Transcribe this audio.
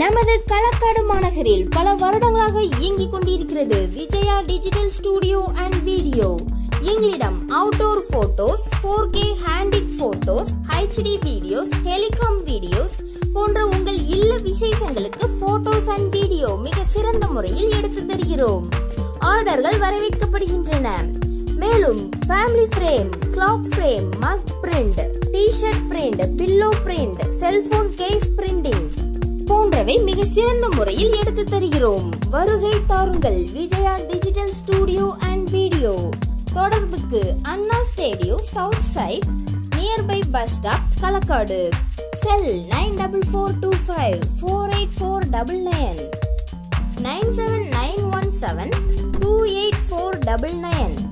நமது களக்காடு மாநகரில் பல வருடங்களாக இயங்கிக் கொண்டிருக்கிறது Vijaya digital studio and video எங்களிடம் outdoor photos four K candid photos HD videos helicam videos போன்ற உங்கள் இல்ல விசேஷங்களுக்கு போட்டோஸ் அண்ட் வீடியோ மிக சிறந்த முறையில் எடுத்து தருகிறோம் ஆர்டர்கள் வரவேற்கப்படுகின்றன மேலும் family frame clock frame mug print T-shirt print pillow print cellphone case printing போன்றவை மிக சிறந்த முறையில் எடுத்து தருகிறோம் வருகை தாருங்கள் Vijaya digital studio and video தொடர்புக்கு Anna stadium south side nearby bus stop Kalakkad cell nine double four two five four eight four double nine nine seven nine one seven two eight four double nine